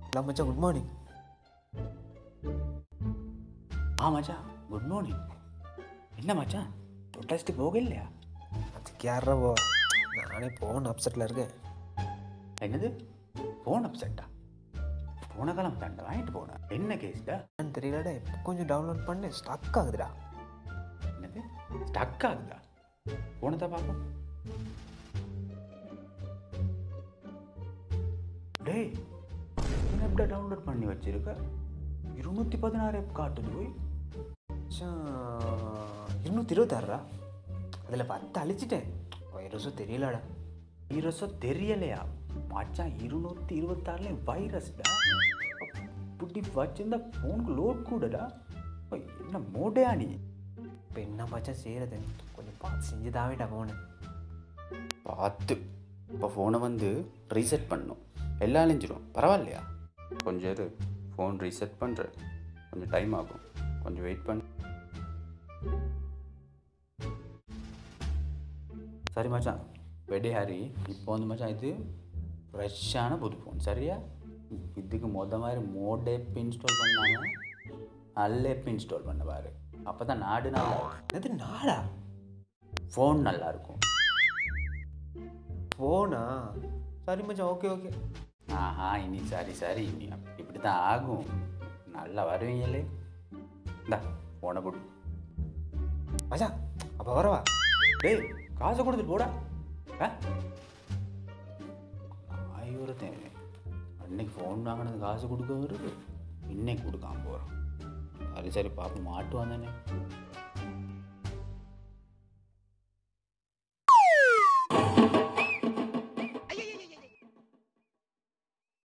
இல்லை மச்சான் good morning ஆ மச்சான் குட் மார்னிங் என்ன மச்சான் ப்ரொட்டஸ்ட்டு போக இல்லையா அதுக்கு யாரா போ நானே போன் அப்செட்டில் இருக்கேன் என்னது ஃபோன் அப்செட்டா போன காலம் தண்டை வாங்கிட்டு போனேன் என்ன கேஸ்டா என்னன்னு தெரியலடா இப்போ கொஞ்சம் டவுன்லோட் பண்ணி ஸ்டக் ஆகுதுடா என்னது ஸ்டக் ஆகுதா போனதை பார்ப்போம் டேய் என்ன எப்படி டவுன்லோட் பண்ணி வச்சிருக்க இருநூத்தி பதினாறு ஆப் காட்டுது போய் மச்சான் இருநூத்தி இருபத்தாறுடா அதில் பத்து அழிச்சிட்டேன் வைரஸும் தெரியலடா வைரஸோ தெரியலையா மச்சான் இருநூத்தி இருபத்தாறுலேயும் வைரஸ்டா இப்படி வச்சிருந்தா ஃபோனுக்கு லோட் கூடடா ஓய், என்ன மோடையா நீ இப்போ என்ன மச்சான் செய்கிறது கொஞ்சம் பார்த்து செஞ்சு தாவேடா போனேன் பார்த்து இப்போ ஃபோனை வந்து ரீசெட் பண்ணும் எல்லாம் அழிஞ்சிரும் பரவாயில்லையா கொஞ்சம் இரு ஃபோன் ரீசெட் பண்ணுறேன் கொஞ்சம் டைம் ஆகும் கொஞ்சம் வெயிட் பண்ணு சரி மச்சான் வெடி ஹாரி இப்போ வந்து மச்சான் இது ஃப்ரெஷ்ஷான புது ஃபோன் சரியா இதுக்கு மொத மாதிரி மோட் ஆப் இன்ஸ்டால் பண்ணாம நல்ல ஆப் இன்ஸ்டால் பண்ண பாரு அப்போ தான் நாடு நல்லா இருக்கும். அது நாடா ஃபோன் நல்லா இருக்கும் போனா சரி மச்சான் ஓகே ஓகே ஆஹா இனி சரி சரி இனி இப்படி தான் ஆகும் நல்லா வருவீங்களே இந்தா போன போடு மச்சான் அப்போ வரவா டேய் காசை கொடுத்துட்டு போடா ஆ ஆயிரத்தேன் அன்னைக்கு ஃபோன் வாங்கினது காசு கொடுக்க வருது இன்னைக்கு கொடுக்காம போகிறோம் சரி சரி பாப்பா மாட்டு வந்தானே